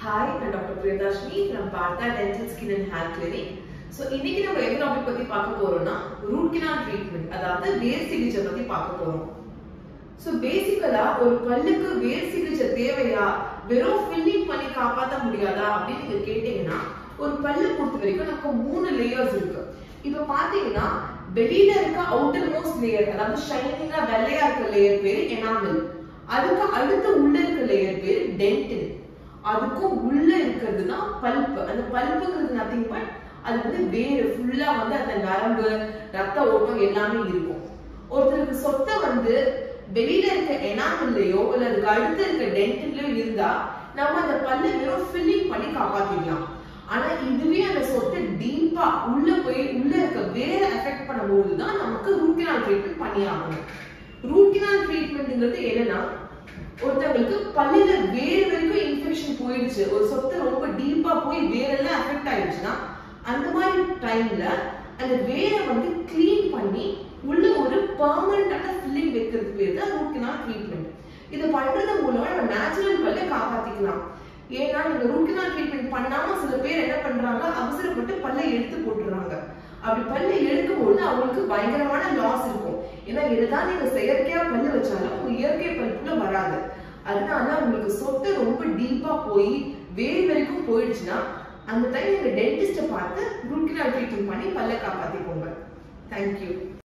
hi நான் doctor Priyadashmi from Partha dental skin and hair clinic so இன்னைக்கு நம்ம எந்த டாபிக் பத்தி பார்க்க போறோம்னா ரூட் கினால் ட்ரீட்மெண்ட் அதாவது வேர் சிகிச்சை பத்தி பார்க்க போறோம் ஸோ பேசிக்கலா ஒரு பல்லுக்கு வேர் சிகிச்சை தேவையா வெறும் ஃபில்லிங் பண்ணி காப்பாற்ற முடியாதா அப்படின்னு நீங்க கேட்டீங்கன்னா ஒரு பல்லை பொறுத்த வரைக்கும் நமக்கு மூணு லேயர்ஸ் இருக்கு இப்ப பாத்தீங்கன்னா வெளியில இருக்க அவுட்டர் மோஸ்ட் லேயர் அதாவது ஷைனிங்கா வெள்ளையா இருக்க லேயர் பேரு எனாமல் அதுக்கு அடுத்து உள்ள இருக்க லேயர் பேரு டென்டின் அதுக்கும் உள்ள இருக்கிறது தான் பல்ப் அந்த பல்ப்புங்கிறது நத்திங் பட் அது வந்து வேறு ஃபுல்லா வந்து அந்த நரம்பு ரத்த ஓட்டம் எல்லாமே இருக்கும் ஒருத்தருக்கு சொத்தை வந்து வெளியில இருக்க எனாமல்லையோ இல்ல அதுக்கு அடுத்து இருக்க டென்டின்லயோ இருந்தா நம்ம அந்த பல்ல வெறும் ஃபில்லிங் பண்ணி காப்பாத்திடலாம் ஆனா இதுவே அந்த சொத்தை டீப்பா உள்ள போய் உள்ள இருக்க வேற எஃபெக்ட் பண்ணும்போது தான் நமக்கு ரூட் கனால் ட்ரீட்மெண்ட் பண்ணி ஆகணும் ரூட் கனால் ட்ரீட்மெண்ட்ங்கிறது என்னன்னா ஒருத்தவங்களுக்கு பல்லுல வேறு வரைக்கும் இன்ஃபெக்ஷன் போயிடுச்சு ஒரு சொத்தை ரொம்ப டீப்பா போய் வேறெல்லாம் அஃபெக்ட் ஆயிடுச்சுன்னா அந்த மாதிரி டைம்ல அந்த வேரை வந்து க்ளீன் பண்ணி உள்ள ஒரு பெர்மனண்டான ஃபில்லிங் வைக்கிறது பேர் தான் ரூட் கனால் ட்ரீட்மெண்ட் இது பண்றது மூலமா நம்ம நேச்சுரல் பல்ல காப்பாத்திக்கலாம் ஏன்னா நீங்க ரூட் கனால் ட்ரீட்மெண்ட் பண்ணாம சில பேர் என்ன பண்றாங்க அவசரப்பட்டு பல்லை எடுத்து போட்டுறாங்க அப்படி பல்லை எடுக்கும்போது அவங்களுக்கு பயங்கரமான லாஸ் இருக்கும் ஏன்னா என்னதான் நீங்க செயற்கையா பல்லு வச்சாலும் உங்க இயற்கை பல்லுக்குள்ள வராது அதனால உங்களுக்கு சொத்தை ரொம்ப டீப்பா போய் வேறு வரைக்கும் போயிடுச்சுன்னா அந்த டைம் நீங்க டென்டிஸ்ட பார்த்து ரூட் கனால் ட்ரீட்மெண்ட் பண்ணி பல்ல காப்பாத்திக்கோங்க தேங்க்யூ